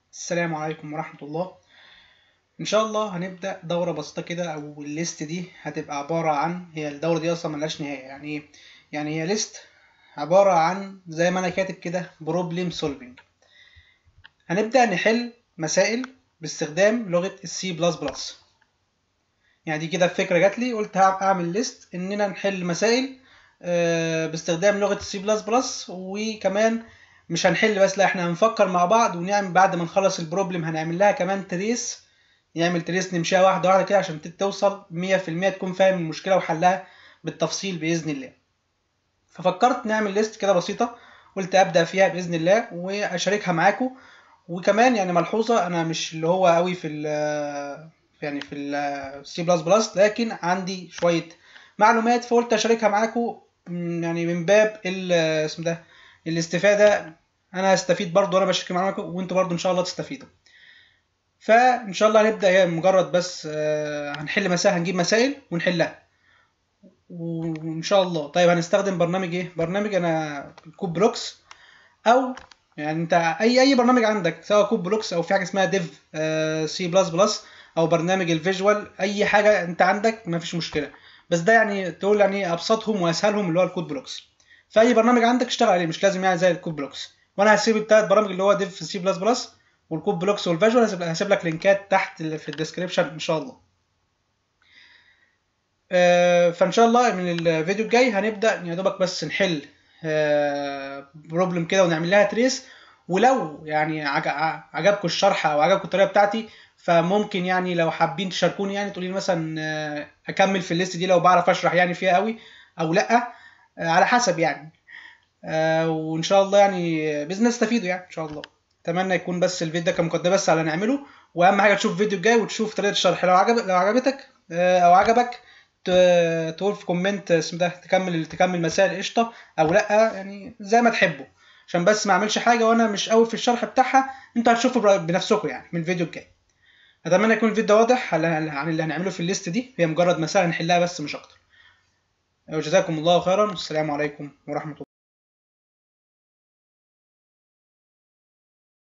السلام عليكم ورحمة الله إن شاء الله هنبدأ دورة بسيطة كده أو الليست دي هتبقى عبارة عن هي الدورة دي أصلا ملهاش نهاية يعني إيه؟ يعني هي ليست عبارة عن زي ما أنا كاتب كده بروبلم سولفينج هنبدأ نحل مسائل باستخدام لغة السي بلس بلس يعني دي كده الفكرة جات لي قلت هعمل ليست إننا نحل مسائل آه، باستخدام لغة السي بلس بلس وكمان مش هنحل بس لا احنا هنفكر مع بعض ونعمل بعد ما نخلص البروبلم هنعمل لها كمان تريس نعمل تريس نمشيها واحدة واحدة كده عشان توصل مية في المية تكون فاهم المشكلة وحلها بالتفصيل بإذن الله ففكرت نعمل ليست كده بسيطة قلت أبدأ فيها بإذن الله وأشاركها معاكم وكمان يعني ملحوظة أنا مش اللي هو قوي في ال يعني في السي بلس بلس لكن عندي شوية معلومات فقلت أشاركها معاكم يعني من باب اسم ده الاستفادة انا هستفيد برضو وانا بشارك معاكم وانتوا برضو ان شاء الله تستفيدوا فان شاء الله هنبدا هي مجرد بس هنحل مسائل هنجيب مسائل ونحلها وان شاء الله طيب هنستخدم برنامج ايه برنامج انا كوب بلوكس او يعني انت اي اي برنامج عندك سواء كوب بلوكس او في حاجه اسمها ديف سي بلس بلس او برنامج الفيجوال اي حاجه انت عندك ما فيش مشكله بس ده يعني تقول يعني ابسطهم واسهلهم اللي هو الكود بلوكس فاي برنامج عندك اشتغل عليه مش لازم يعني زي الكود بلوكس وانا هسيب الثلاث برامج اللي هو ديف في سي بلس بلس والكود بلوكس والفيجوال هسيب, هسيب لك لينكات تحت في الديسكربشن ان شاء الله آه فان شاء الله من الفيديو الجاي هنبدا يا دوبك بس نحل آه بروبلم كده ونعمل لها تريس ولو يعني عجبكم الشرح او عجبكم الطريقه بتاعتي فممكن يعني لو حابين تشاركوني يعني تقولي لي مثلا آه اكمل في الليست دي لو بعرف اشرح يعني فيها قوي او لا على حسب يعني آه وان شاء الله يعني باذن الله تستفيدوا يعني ان شاء الله اتمنى يكون بس الفيديو ده كمقدمه بس على نعمله واهم حاجه تشوف الفيديو الجاي وتشوف طريقه الشرح لو عجب لو عجبتك آه او عجبك تقول في كومنت اسم ده تكمل تكمل مسائل قشطه او لا يعني زي ما تحبوا عشان بس ما اعملش حاجه وانا مش قوي في الشرح بتاعها انتوا هتشوفوا بنفسكم يعني من الفيديو الجاي اتمنى يكون الفيديو واضح عن اللي هنعمله في الليست دي هي مجرد مسائل هنحلها بس مش اكتر وجزاكم الله خيرا والسلام عليكم ورحمة الله